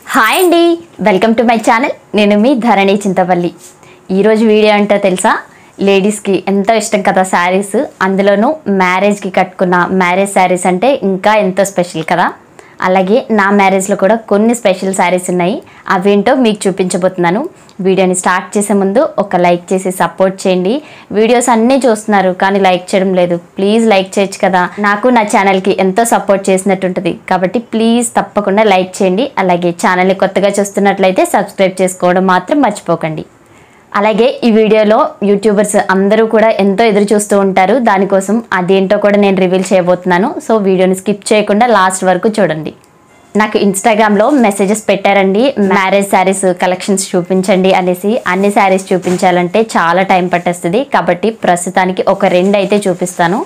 hi అండి welcome to my channel నేను మీ ధరణి చింతపల్లి ఈరోజు వీడియో ఏంటో తెలుసా లేడీస్కి ఎంతో ఇష్టం కదా శారీస్ అందులోనూ మ్యారేజ్కి కట్టుకున్న మ్యారేజ్ శారీస్ అంటే ఇంకా ఎంతో స్పెషల్ కదా అలాగే నా మ్యారేజ్లో కూడా కొన్ని స్పెషల్ శారీస్ ఉన్నాయి అవేంటో మీకు చూపించబోతున్నాను వీడియోని స్టార్ట్ చేసే ముందు ఒక లైక్ చేసి సపోర్ట్ చేయండి వీడియోస్ అన్నీ చూస్తున్నారు కానీ లైక్ చేయడం లేదు ప్లీజ్ లైక్ చేయొచ్చు కదా నాకు నా ఛానల్కి ఎంతో సపోర్ట్ చేసినట్టుంటుంది కాబట్టి ప్లీజ్ తప్పకుండా లైక్ చేయండి అలాగే ఛానల్ని కొత్తగా చూస్తున్నట్లయితే సబ్స్క్రైబ్ చేసుకోవడం మాత్రం మర్చిపోకండి అలాగే ఈ వీడియోలో యూట్యూబర్స్ అందరూ కూడా ఎంతో ఎదురు చూస్తూ ఉంటారు దానికోసం అదేంటో కూడా నేను రివీల్ చేయబోతున్నాను సో వీడియోని స్కిప్ చేయకుండా లాస్ట్ వరకు చూడండి నాకు ఇన్స్టాగ్రామ్లో మెసేజెస్ పెట్టారండి మ్యారేజ్ శారీస్ కలెక్షన్స్ చూపించండి అనేసి అన్ని శారీస్ చూపించాలంటే చాలా టైం పట్టేస్తుంది కాబట్టి ప్రస్తుతానికి ఒక రెండు అయితే చూపిస్తాను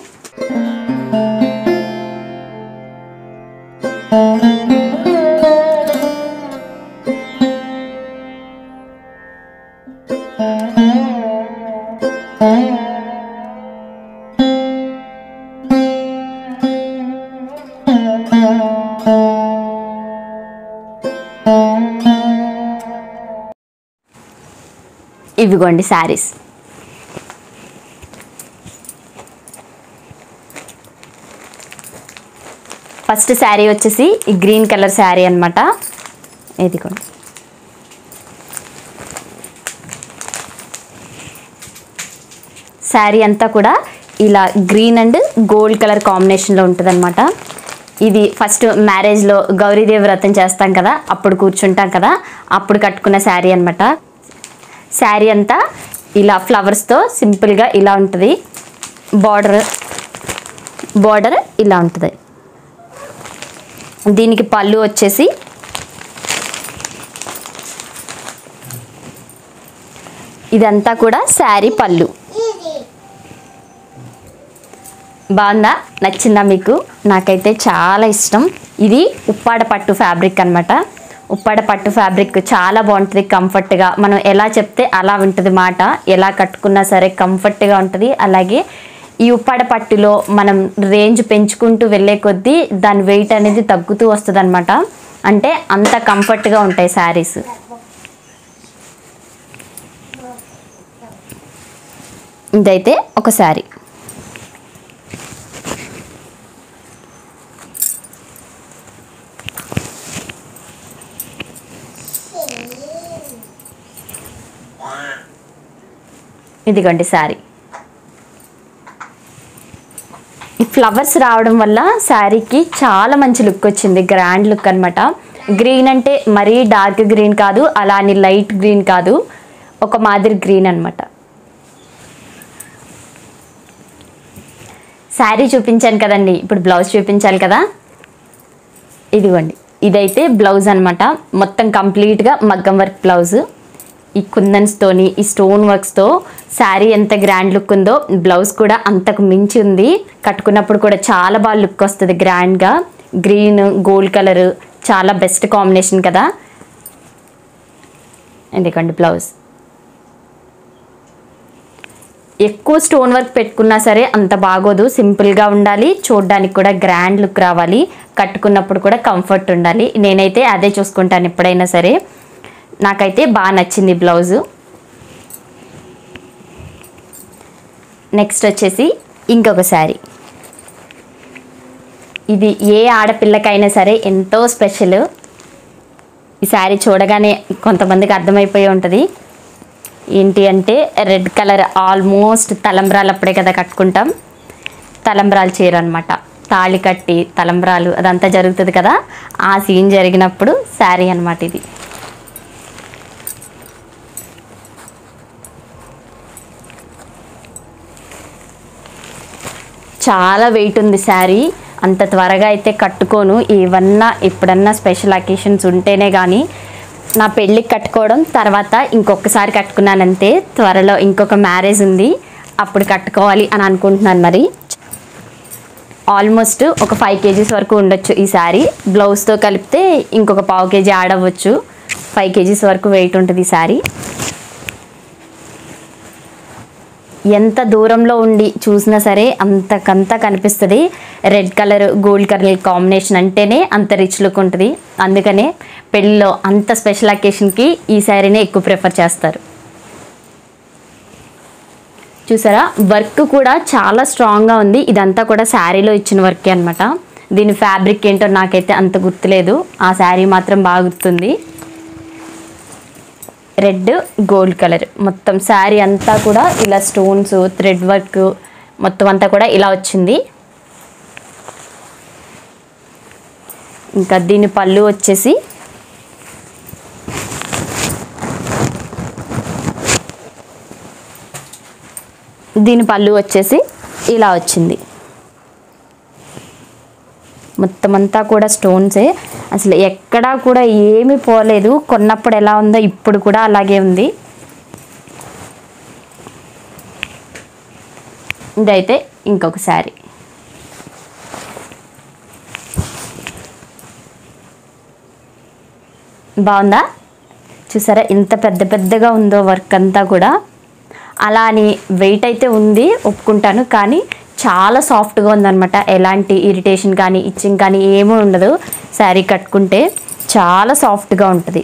ఇవిగోండి శారీస్ ఫస్ట్ శారీ వచ్చేసి ఈ గ్రీన్ కలర్ శారీ అనమాట ఇదిగోండి శారీ అంతా కూడా ఇలా గ్రీన్ అండ్ గోల్డ్ కలర్ కాంబినేషన్లో ఉంటుందన్నమాట ఇది ఫస్ట్ మ్యారేజ్లో గౌరీదేవి వ్రతం చేస్తాం కదా అప్పుడు కూర్చుంటాం కదా అప్పుడు కట్టుకున్న శారీ అనమాట శారీ అంతా ఇలా ఫ్లవర్స్తో సింపుల్గా ఇలా ఉంటుంది బార్డర్ బార్డర్ ఇలా ఉంటుంది దీనికి పళ్ళు వచ్చేసి ఇదంతా కూడా శారీ పళ్ళు బాగుందా నచ్చిందా మీకు నాకైతే చాలా ఇష్టం ఇది ఉప్పాడ పట్టు ఫ్యాబ్రిక్ అనమాట ఉప్పాడ పట్టు ఫ్యాబ్రిక్ చాలా బాగుంటుంది కంఫర్ట్గా మనం ఎలా చెప్తే అలా ఉంటుంది మాట ఎలా కట్టుకున్నా సరే కంఫర్ట్గా ఉంటుంది అలాగే ఈ ఉప్పాడ పట్టులో మనం రేంజ్ పెంచుకుంటూ వెళ్ళే కొద్దీ దాని వెయిట్ అనేది తగ్గుతూ వస్తుంది అనమాట అంటే అంత కంఫర్ట్గా ఉంటాయి శారీస్ ఇదైతే ఒక శారీ ఇదిగోండి శారీ ఈ ఫ్లవర్స్ రావడం వల్ల శారీకి చాలా మంచి లుక్ వచ్చింది గ్రాండ్ లుక్ అనమాట గ్రీన్ అంటే మరీ డార్క్ గ్రీన్ కాదు అలా అని లైట్ గ్రీన్ కాదు ఒక మాదిరి గ్రీన్ అనమాట శారీ చూపించాను కదండి ఇప్పుడు బ్లౌజ్ చూపించాలి కదా ఇదిగోండి ఇదైతే బ్లౌజ్ అనమాట మొత్తం కంప్లీట్గా మగ్గం వర్క్ బ్లౌజ్ ఈ కుందన్స్తోని ఈ స్టోన్ వర్క్స్తో శారీ ఎంత గ్రాండ్ లుక్ ఉందో బ్లౌజ్ కూడా అంతకు మించి ఉంది కట్టుకున్నప్పుడు కూడా చాలా బాగా లుక్ వస్తుంది గ్రాండ్గా గ్రీన్ గోల్డ్ కలర్ చాలా బెస్ట్ కాంబినేషన్ కదా ఎందుకండి బ్లౌజ్ ఎక్కువ స్టోన్ వర్క్ పెట్టుకున్నా సరే అంత బాగోదు సింపుల్గా ఉండాలి చూడడానికి కూడా గ్రాండ్ లుక్ రావాలి కట్టుకున్నప్పుడు కూడా కంఫర్ట్ ఉండాలి నేనైతే అదే చూసుకుంటాను ఎప్పుడైనా సరే నాకైతే బాగా నచ్చింది బ్లౌజు నెక్స్ట్ వచ్చేసి ఇంకొక శారీ ఇది ఏ ఆడపిల్లకైనా సరే ఎంతో స్పెషల్ ఈ శారీ చూడగానే కొంతమందికి అర్థమైపోయి ఉంటుంది ఏంటి అంటే రెడ్ కలర్ ఆల్మోస్ట్ తలంబ్రాలు అప్పుడే కదా కట్టుకుంటాం తలంబ్రాలు చీర అనమాట తాళి కట్టి తలంబ్రాలు అదంతా జరుగుతుంది కదా ఆ సీన్ జరిగినప్పుడు శారీ అనమాట ఇది చాలా వెయిట్ ఉంది శారీ అంత త్వరగా అయితే కట్టుకోను ఏవన్నా ఎప్పుడన్నా స్పెషల్ అకేషన్స్ ఉంటేనే కానీ నా పెళ్ళికి కట్టుకోవడం తర్వాత ఇంకొకసారి కట్టుకున్నానంతే త్వరలో ఇంకొక మ్యారేజ్ ఉంది అప్పుడు కట్టుకోవాలి అని అనుకుంటున్నాను మరి ఆల్మోస్ట్ ఒక ఫైవ్ కేజీస్ వరకు ఉండొచ్చు ఈ శారీ బ్లౌజ్తో కలిపితే ఇంకొక పావు కేజీ యాడ్ అవ్వచ్చు ఫైవ్ కేజీస్ వరకు వెయిట్ ఉంటుంది ఈ శారీ ఎంత దూరంలో ఉండి చూసినా సరే అంతకంతా కనిపిస్తుంది red colour gold colour combination అంటేనే అంత రిచ్ లుక్ ఉంటుంది అందుకనే పెళ్ళిలో అంత స్పెషల్ అకేషన్కి ఈ శారీనే ఎక్కువ ప్రిఫర్ చేస్తారు చూసారా వర్క్ కూడా చాలా స్ట్రాంగ్గా ఉంది ఇదంతా కూడా శారీలో ఇచ్చిన వర్కే అనమాట దీని ఫ్యాబ్రిక్ ఏంటో నాకైతే అంత గుర్తులేదు ఆ శారీ మాత్రం బాగా గుర్తుంది రెడ్ గోల్డ్ కలర్ మొత్తం శారీ అంతా కూడా ఇలా స్టోన్స్ థ్రెడ్ వర్క్ మొత్తం అంతా కూడా ఇలా వచ్చింది ఇంకా దీని పళ్ళు వచ్చేసి దీని పళ్ళు వచ్చేసి ఇలా వచ్చింది మొత్తం అంతా కూడా స్టోన్సే అసలు ఎక్కడా కూడా ఏమీ పోలేదు కొన్నప్పుడు ఎలా ఉందో ఇప్పుడు కూడా అలాగే ఉంది ఇదైతే ఇంకొక శారీ బాగుందా చూసారా ఇంత పెద్ద పెద్దగా ఉందో వర్క్ అంతా కూడా అలా అని వెయిట్ అయితే ఉంది ఒప్పుకుంటాను కానీ చాలా సాఫ్ట్గా ఉందన్నమాట ఎలాంటి ఇరిటేషన్ కానీ ఇచ్చింగ్ కానీ ఏమీ ఉండదు శారీ కట్టుకుంటే చాలా సాఫ్ట్గా ఉంటుంది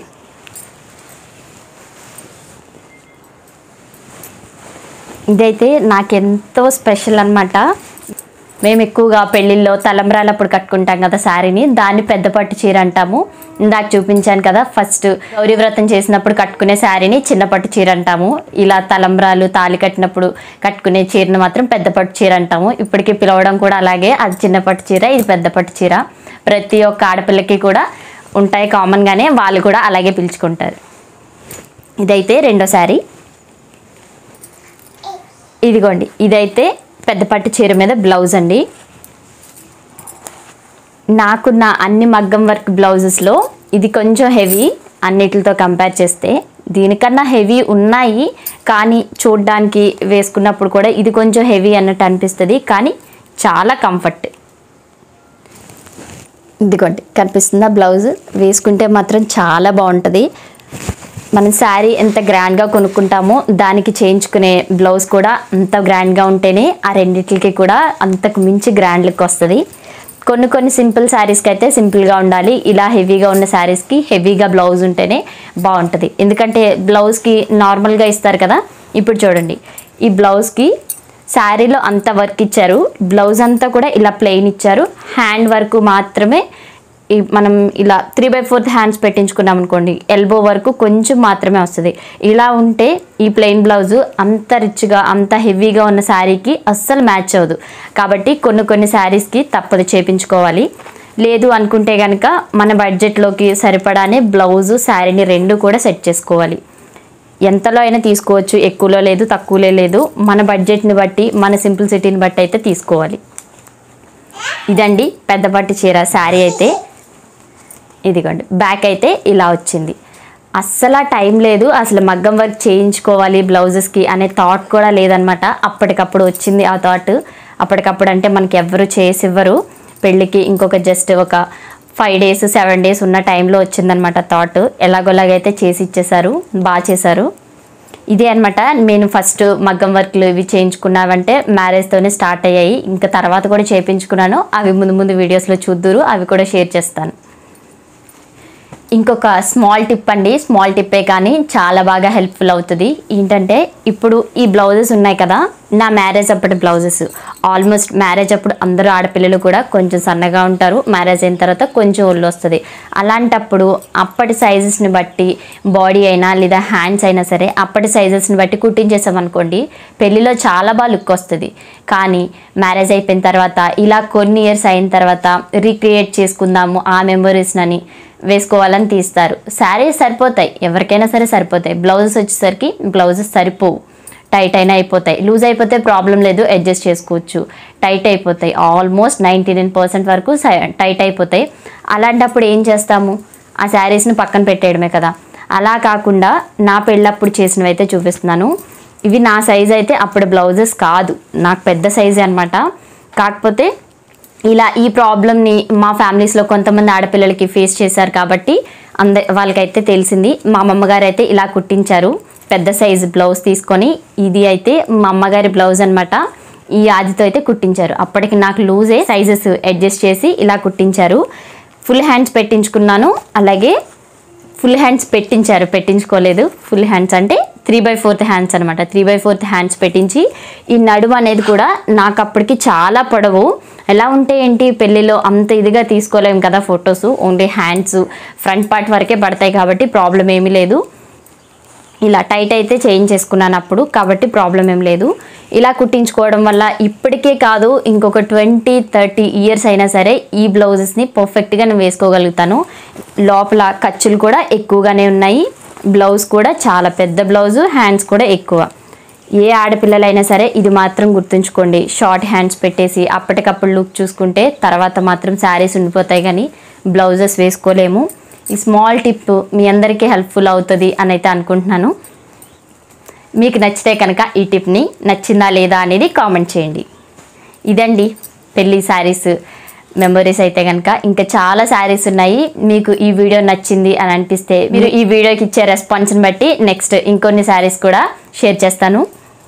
ఇదైతే నాకెంతో స్పెషల్ అన్నమాట మేము ఎక్కువగా పెళ్ళిళ్ళలో తలంబ్రాలప్పుడు కట్టుకుంటాం కదా శారీని దాన్ని పెద్ద పట్టు చీర అంటాము ఇందాక చూపించాను కదా ఫస్ట్ గౌరీ వ్రతం చేసినప్పుడు కట్టుకునే శారీని చిన్న పట్టు చీర అంటాము ఇలా తలంబ్రాలు తాళి కట్టినప్పుడు కట్టుకునే చీరను మాత్రం పెద్ద పట్టు చీర అంటాము ఇప్పటికీ పిలవడం కూడా అలాగే అది చిన్న పట్టు చీర ఇది పెద్ద పట్టు చీర ప్రతి ఒక్క ఆడపిల్లకి కూడా ఉంటాయి కామన్గానే వాళ్ళు కూడా అలాగే పిలుచుకుంటారు ఇదైతే రెండో శారీ ఇదిగోండి ఇదైతే పెద్ద పట్టు చీర మీద బ్లౌజ్ అండి నాకున్న అన్ని మగ్గం వర్క్ బ్లౌజెస్లో ఇది కొంచెం హెవీ అన్నిటితో కంపేర్ చేస్తే దీనికన్నా హెవీ ఉన్నాయి కానీ చూడ్డానికి వేసుకున్నప్పుడు కూడా ఇది కొంచెం హెవీ అన్నట్టు అనిపిస్తుంది కానీ చాలా కంఫర్ట్ ఇదిగోండి కనిపిస్తుందా బ్లౌజ్ వేసుకుంటే మాత్రం చాలా బాగుంటుంది మనం శారీ ఎంత గ్రాండ్గా కొనుక్కుంటామో దానికి చేయించుకునే బ్లౌజ్ కూడా అంత గ్రాండ్గా ఉంటేనే ఆ రెండిట్లకి కూడా అంతకు మించి గ్రాండ్ లుక్ వస్తుంది కొన్ని కొన్ని సింపుల్ శారీస్కి అయితే సింపుల్గా ఉండాలి ఇలా హెవీగా ఉన్న శారీస్కి హెవీగా బ్లౌజ్ ఉంటేనే బాగుంటుంది ఎందుకంటే బ్లౌజ్కి నార్మల్గా ఇస్తారు కదా ఇప్పుడు చూడండి ఈ బ్లౌజ్కి శారీలో అంత వర్క్ ఇచ్చారు బ్లౌజ్ అంతా కూడా ఇలా ప్లెయిన్ ఇచ్చారు హ్యాండ్ వర్క్ మాత్రమే ఈ మనం ఇలా త్రీ బై ఫోర్త్ హ్యాండ్స్ పెట్టించుకున్నాం అనుకోండి ఎల్బో వరకు కొంచెం మాత్రమే వస్తుంది ఇలా ఉంటే ఈ ప్లెయిన్ బ్లౌజ్ అంత రిచ్గా అంత హెవీగా ఉన్న శారీకి అస్సలు మ్యాచ్ అవ్వదు కాబట్టి కొన్ని కొన్ని శారీస్కి తప్పదు చేపించుకోవాలి లేదు అనుకుంటే కనుక మన బడ్జెట్లోకి సరిపడానే బ్లౌజు శారీని రెండు కూడా సెట్ చేసుకోవాలి ఎంతలో అయినా తీసుకోవచ్చు ఎక్కువలో లేదు తక్కువలో లేదు మన బడ్జెట్ని బట్టి మన సింప్లిసిటీని బట్టి అయితే తీసుకోవాలి ఇదండి పెద్ద పట్టు చీర శారీ అయితే ఇదిగోండి బ్యాక్ అయితే ఇలా వచ్చింది అస్సలు టైం లేదు అసలు మగ్గం వర్క్ చేయించుకోవాలి బ్లౌజెస్కి అనే థాట్ కూడా లేదనమాట అప్పటికప్పుడు వచ్చింది ఆ థాట్ అప్పటికప్పుడు అంటే మనకి ఎవ్వరు చేసి ఇవ్వరు పెళ్ళికి ఇంకొక జస్ట్ ఒక ఫైవ్ డేస్ సెవెన్ డేస్ ఉన్న టైంలో వచ్చిందనమాట థాట్ ఎలాగోలాగైతే చేసి ఇచ్చేసారు బాగా చేశారు ఇదే అనమాట నేను ఫస్ట్ మగ్గం వర్క్లు ఇవి చేయించుకున్నావంటే మ్యారేజ్తోనే స్టార్ట్ అయ్యాయి ఇంకా తర్వాత కూడా చేయించుకున్నాను అవి ముందు ముందు వీడియోస్లో చూద్దురు అవి కూడా షేర్ చేస్తాను ఇంకొక స్మాల్ టిప్ అండి స్మాల్ టిప్పే కానీ చాలా బాగా హెల్ప్ఫుల్ అవుతుంది ఏంటంటే ఇప్పుడు ఈ బ్లౌజెస్ ఉన్నాయి కదా నా మ్యారేజ్ అప్పటి బ్లౌజెస్ ఆల్మోస్ట్ మ్యారేజ్ అప్పుడు అందరూ ఆడపిల్లలు కూడా కొంచెం సన్నగా ఉంటారు మ్యారేజ్ అయిన తర్వాత కొంచెం ఒళ్ళు వస్తుంది అలాంటప్పుడు అప్పటి సైజెస్ని బట్టి బాడీ అయినా లేదా హ్యాండ్స్ అయినా సరే అప్పటి సైజెస్ని బట్టి కుట్టించేసామనుకోండి పెళ్ళిలో చాలా బాగా లుక్ వస్తుంది కానీ మ్యారేజ్ అయిపోయిన తర్వాత ఇలా కొన్ని ఇయర్స్ అయిన తర్వాత రీక్రియేట్ చేసుకుందాము ఆ మెమొరీస్నని వేసుకోవాలని తీస్తారు శారీస్ సరిపోతాయి ఎవరికైనా సరే సరిపోతాయి బ్లౌజెస్ వచ్చేసరికి బ్లౌజెస్ సరిపోవు టైట్ అయినా అయిపోతాయి లూజ్ అయిపోతే ప్రాబ్లం లేదు అడ్జస్ట్ చేసుకోవచ్చు టైట్ అయిపోతాయి ఆల్మోస్ట్ నైంటీ నైన్ పర్సెంట్ వరకు టైట్ అయిపోతాయి అలాంటప్పుడు ఏం చేస్తాము ఆ శారీస్ని పక్కన పెట్టేయడమే కదా అలా కాకుండా నా పెళ్ళప్పుడు చేసినవి అయితే చూపిస్తున్నాను ఇవి నా సైజ్ అయితే అప్పుడు బ్లౌజెస్ కాదు నాకు పెద్ద సైజే అనమాట కాకపోతే ఇలా ఈ ప్రాబ్లమ్ని మా ఫ్యామిలీస్లో కొంతమంది ఆడపిల్లలకి ఫేస్ చేశారు కాబట్టి అంద వాళ్ళకైతే తెలిసింది మా అమ్మమ్మ గారు అయితే ఇలా కుట్టించారు పెద్ద సైజు బ్లౌజ్ తీసుకొని ఇది అయితే మా అమ్మగారి బ్లౌజ్ అనమాట ఈ ఆదితో అయితే కుట్టించారు అప్పటికి నాకు లూజే సైజెస్ అడ్జస్ట్ చేసి ఇలా కుట్టించారు ఫుల్ హ్యాండ్స్ పెట్టించుకున్నాను అలాగే ఫుల్ హ్యాండ్స్ పెట్టించారు పెట్టించుకోలేదు ఫుల్ హ్యాండ్స్ అంటే త్రీ బై ఫోర్త్ హ్యాండ్స్ అనమాట త్రీ బై ఫోర్త్ హ్యాండ్స్ పెట్టించి ఈ నడుము అనేది కూడా నాకు అప్పటికి చాలా పొడవు ఎలా ఉంటే ఏంటి పెళ్ళిలో అంత ఇదిగా తీసుకోలేము కదా photos only hands front part వరకే పడతాయి కాబట్టి ప్రాబ్లం ఏమీ లేదు ఇలా టైట్ అయితే చేంజ్ చేసుకున్నాను అప్పుడు కాబట్టి ప్రాబ్లం ఏం లేదు ఇలా కుట్టించుకోవడం వల్ల ఇప్పటికే కాదు ఇంకొక ట్వంటీ థర్టీ ఇయర్స్ అయినా సరే ఈ బ్లౌజెస్ని పర్ఫెక్ట్గా నేను వేసుకోగలుగుతాను లోపల ఖర్చులు కూడా ఎక్కువగానే ఉన్నాయి బ్లౌజ్ కూడా చాలా పెద్ద బ్లౌజు హ్యాండ్స్ కూడా ఎక్కువ ఏ ఆడపిల్లలైనా సరే ఇది మాత్రం గుర్తుంచుకోండి షార్ట్ హ్యాండ్స్ పెట్టేసి అప్పటికప్పుడు లుక్ చూసుకుంటే తర్వాత మాత్రం శారీస్ ఉండిపోతాయి కానీ బ్లౌజెస్ వేసుకోలేము ఈ స్మాల్ టిప్ మీ అందరికీ హెల్ప్ఫుల్ అవుతుంది అని అయితే అనుకుంటున్నాను మీకు నచ్చితే కనుక ఈ టిప్ని నచ్చిందా లేదా అనేది కామెంట్ చేయండి ఇదండి పెళ్ళి శారీస్ మెమరీస్ అయితే కనుక ఇంకా చాలా శారీస్ ఉన్నాయి మీకు ఈ వీడియో నచ్చింది అని అనిపిస్తే మీరు ఈ వీడియోకి ఇచ్చే రెస్పాన్స్ని బట్టి నెక్స్ట్ ఇంకొన్ని శారీస్ కూడా షేర్ చేస్తాను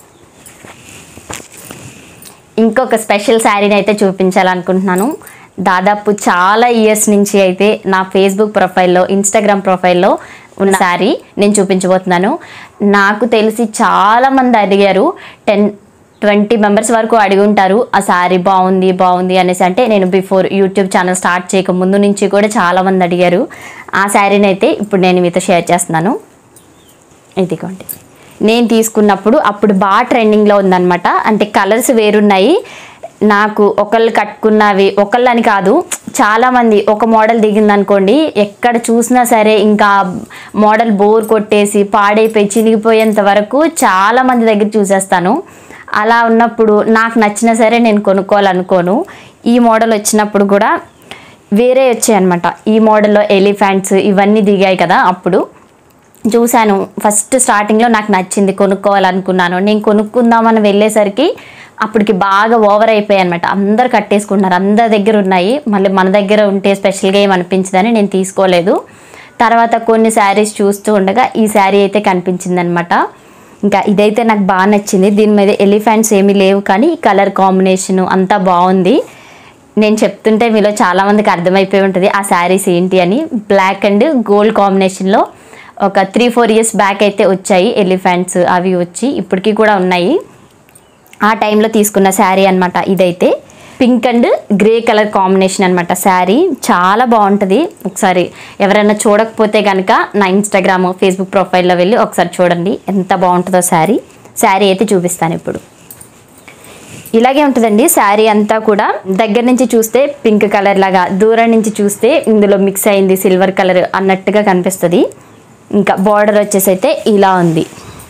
ఇంకొక స్పెషల్ శారీని అయితే చూపించాలనుకుంటున్నాను దాదాపు చాలా ఇయర్స్ నుంచి అయితే నా ఫేస్బుక్ ప్రొఫైల్లో ఇన్స్టాగ్రామ్ ప్రొఫైల్లో ఉన్న శారీ నేను చూపించబోతున్నాను నాకు తెలిసి చాలామంది అడిగారు టెన్ ట్వంటీ మెంబర్స్ వరకు అడిగి ఉంటారు ఆ శారీ బాగుంది బాగుంది అనేసి అంటే నేను బిఫోర్ యూట్యూబ్ ఛానల్ స్టార్ట్ చేయక ముందు నుంచి కూడా చాలామంది అడిగారు ఆ శారీని అయితే ఇప్పుడు నేను మీతో షేర్ చేస్తున్నాను ఇదిగోండి నేను తీసుకున్నప్పుడు అప్పుడు బాగా ట్రెండింగ్లో ఉందన్నమాట అంటే కలర్స్ వేరున్నాయి నాకు ఒకళ్ళు కట్టుకున్నవి ఒకళ్ళని కాదు చాలామంది ఒక మోడల్ దిగిందనుకోండి ఎక్కడ చూసినా సరే ఇంకా మోడల్ బోర్ కొట్టేసి పాడైపోయి చినిగిపోయేంత వరకు చాలామంది దగ్గర చూసేస్తాను అలా ఉన్నప్పుడు నాకు నచ్చినా సరే నేను కొనుక్కోవాలనుకోను ఈ మోడల్ వచ్చినప్పుడు కూడా వేరే వచ్చాయి అనమాట ఈ మోడల్లో ఎలిఫెంట్స్ ఇవన్నీ దిగాయి కదా అప్పుడు చూశాను ఫస్ట్ స్టార్టింగ్లో నాకు నచ్చింది కొనుక్కోవాలనుకున్నాను నేను కొనుక్కుందామని వెళ్ళేసరికి అప్పటికి బాగా ఓవర్ అయిపోయాయి అనమాట అందరు కట్టేసుకుంటున్నారు అందరి దగ్గర ఉన్నాయి మళ్ళీ మన దగ్గర ఉంటే స్పెషల్గా ఏం అనిపించదని నేను తీసుకోలేదు తర్వాత కొన్ని శారీస్ చూస్తూ ఉండగా ఈ శారీ అయితే కనిపించింది అనమాట ఇంకా ఇదైతే నాకు బాగా నచ్చింది దీని మీద ఎలిఫెంట్స్ ఏమీ లేవు కానీ ఈ కలర్ కాంబినేషన్ అంతా బాగుంది నేను చెప్తుంటే మీలో చాలామందికి అర్థమైపోయి ఉంటుంది ఆ శారీస్ ఏంటి అని బ్లాక్ అండ్ గోల్డ్ కాంబినేషన్లో ఒక త్రీ ఫోర్ ఇయర్స్ బ్యాక్ అయితే వచ్చాయి ఎలిఫెంట్స్ అవి వచ్చి ఇప్పటికీ కూడా ఉన్నాయి ఆ టైంలో తీసుకున్న శారీ అనమాట ఇదైతే pink and grey colour combination అనమాట శారీ చాలా బాగుంటుంది ఒకసారి ఎవరైనా చూడకపోతే కనుక నా ఇన్స్టాగ్రామ్ ఫేస్బుక్ ప్రొఫైల్లో వెళ్ళి ఒకసారి చూడండి ఎంత బాగుంటుందో శారీ శారీ అయితే చూపిస్తాను ఇప్పుడు ఇలాగే ఉంటుందండి శారీ అంతా కూడా దగ్గర నుంచి చూస్తే పింక్ కలర్ లాగా దూరం నుంచి చూస్తే ఇందులో మిక్స్ అయింది సిల్వర్ కలర్ అన్నట్టుగా కనిపిస్తుంది ఇంకా బార్డర్ వచ్చేసి అయితే ఇలా ఉంది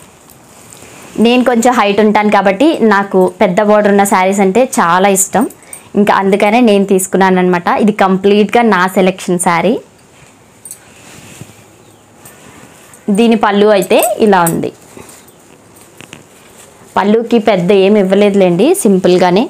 నేను కొంచెం హైట్ ఉంటాను కాబట్టి నాకు పెద్ద బార్డర్ ఉన్న శారీస్ అంటే చాలా ఇష్టం ఇంకా అందుకనే నేను తీసుకున్నాను అనమాట ఇది కంప్లీట్గా నా సెలెక్షన్ శారీ దీని పళ్ళు అయితే ఇలా ఉంది పళ్ళుకి పెద్ద ఏమి ఇవ్వలేదులేండి సింపుల్గానే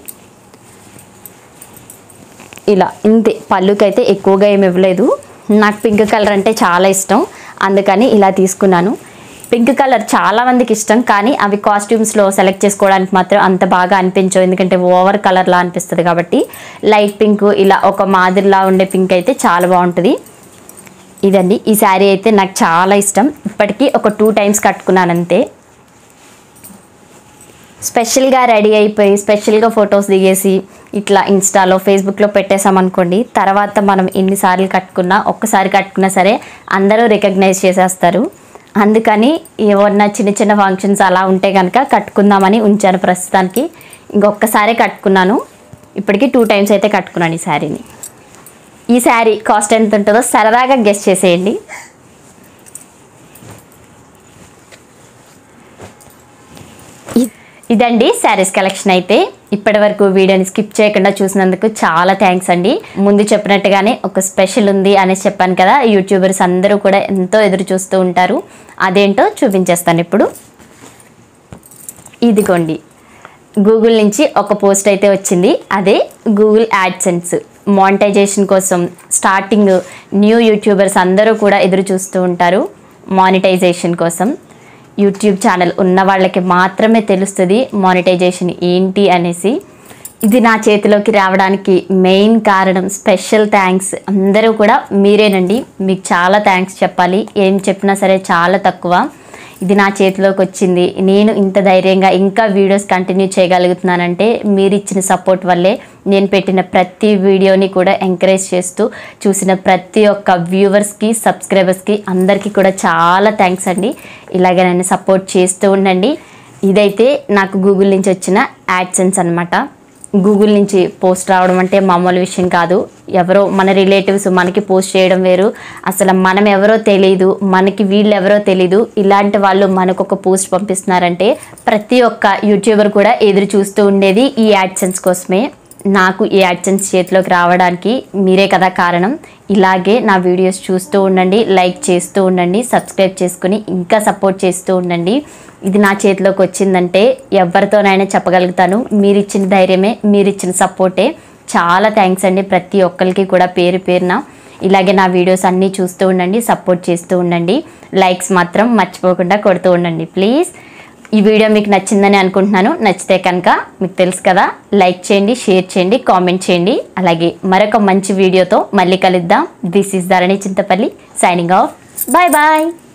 ఇలా ఇంతే పళ్ళుకి అయితే ఎక్కువగా ఏమి ఇవ్వలేదు నాకు పింక్ కలర్ అంటే చాలా ఇష్టం అందుకని ఇలా తీసుకున్నాను పింక్ కలర్ చాలా మందికి ఇష్టం కానీ అవి కాస్ట్యూమ్స్లో సెలెక్ట్ చేసుకోవడానికి మాత్రం అంత బాగా అనిపించవు ఎందుకంటే ఓవర్ కలర్లా అనిపిస్తుంది కాబట్టి లైట్ పింక్ ఇలా ఒక మాదిరిలా ఉండే పింక్ అయితే చాలా బాగుంటుంది ఇదండి ఈ శారీ అయితే నాకు చాలా ఇష్టం ఇప్పటికీ ఒక టూ టైమ్స్ కట్టుకున్నాను అంతే స్పెషల్గా రెడీ అయిపోయి స్పెషల్గా ఫొటోస్ దిగేసి ఇట్లా ఇన్స్టాలో ఫేస్బుక్లో పెట్టేసామనుకోండి తర్వాత మనం ఎన్నిసార్లు కట్టుకున్నా ఒక్కసారి కట్టుకున్నా సరే అందరూ రికగ్నైజ్ చేసేస్తారు అందుకని ఏమన్నా చిన్న చిన్న ఫంక్షన్స్ అలా ఉంటే కనుక కట్టుకుందామని ఉంచాను ప్రస్తుతానికి ఇంకొకసారి కట్టుకున్నాను ఇప్పటికీ టూ టైమ్స్ అయితే కట్టుకున్నాను ఈ శారీని ఈ శారీ కాస్ట్ ఎంత ఉంటుందో సరదాగా గెస్ట్ చేసేయండి ఇ- ఇదండి శారీస్ కలెక్షన్ అయితే ఇప్పటి వరకు వీడియోని స్కిప్ చేయకుండా చూసినందుకు చాలా థ్యాంక్స్ అండి ముందు చెప్పినట్టుగానే ఒక స్పెషల్ ఉంది అనేసి చెప్పాను కదా యూట్యూబర్స్ అందరూ కూడా ఎంతో ఎదురు చూస్తూ ఉంటారు అదేంటో చూపించేస్తాను ఇప్పుడు ఇదిగోండి గూగుల్ నుంచి ఒక పోస్ట్ అయితే వచ్చింది అదే గూగుల్ యాడ్సెన్స్ మానిటైజేషన్ కోసం స్టార్టింగ్ న్యూ యూట్యూబర్స్ అందరూ కూడా ఎదురు చూస్తూ ఉంటారు మానిటైజేషన్ కోసం యూట్యూబ్ ఛానల్ ఉన్న వాళ్ళకి మాత్రమే తెలుస్తుంది మానిటైజేషన్ ఏంటి అనేసి ఇది నా చేతిలోకి రావడానికి మెయిన్ కారణం స్పెషల్ థ్యాంక్స్ అందరూ కూడా మీరేనండి మీకు చాలా థ్యాంక్స్ చెప్పాలి ఏం చెప్పినా సరే చాలా తక్కువ ఇది నా చేతిలోకి వచ్చింది నేను ఇంత ధైర్యంగా ఇంకా వీడియోస్ కంటిన్యూ చేయగలుగుతున్నానంటే మీరు ఇచ్చిన సపోర్ట్ వల్లే నేను పెట్టిన ప్రతి వీడియోని కూడా ఎంకరేజ్ చేస్తూ చూసిన ప్రతి ఒక్క వ్యూవర్స్కి సబ్స్క్రైబర్స్కి అందరికీ కూడా చాలా థ్యాంక్స్ అండి ఇలాగే నన్ను సపోర్ట్ చేస్తూ ఉండండి ఇదైతే నాకు గూగుల్ నుంచి వచ్చిన యాడ్సెన్స్ అనమాట గూగుల్ నుంచి పోస్ట్ రావడం అంటే మామూలు విషయం కాదు ఎవరో మన రిలేటివ్స్ మనకి పోస్ట్ చేయడం వేరు అసలు మనం ఎవరో తెలియదు మనకి వీళ్ళు ఎవరో తెలియదు ఇలాంటి వాళ్ళు మనకు ఒక పోస్ట్ పంపిస్తున్నారంటే ప్రతి ఒక్క యూట్యూబర్ కూడా ఎదురు చూస్తూ ఉండేది ఈ యాడ్సెన్స్ కోసమే నాకు ఈ యాడ్సెన్స్ చేతిలోకి రావడానికి మీరే కదా కారణం ఇలాగే నా వీడియోస్ చూస్తూ ఉండండి లైక్ చేస్తూ ఉండండి సబ్స్క్రైబ్ చేసుకుని ఇంకా సపోర్ట్ చేస్తూ ఉండండి ఇది నా చేతిలోకి వచ్చిందంటే ఎవరితోనైనా చెప్పగలుగుతాను మీరు ఇచ్చిన ధైర్యమే మీరు ఇచ్చిన సపోర్టే చాలా థ్యాంక్స్ అండి ప్రతి ఒక్కరికి కూడా పేరు పేరున ఇలాగే నా వీడియోస్ అన్నీ చూస్తూ ఉండండి సపోర్ట్ చేస్తూ ఉండండి లైక్స్ మాత్రం మర్చిపోకుండా కొడుతూ ఉండండి ప్లీజ్ ఈ వీడియో మీకు నచ్చిందని అనుకుంటున్నాను నచ్చితే కనుక మీకు తెలుసు కదా లైక్ చేయండి షేర్ చేయండి కామెంట్ చేయండి అలాగే మరొక మంచి వీడియోతో మళ్ళీ కలుద్దాం this is Dharani Chintapalli signing off bye bye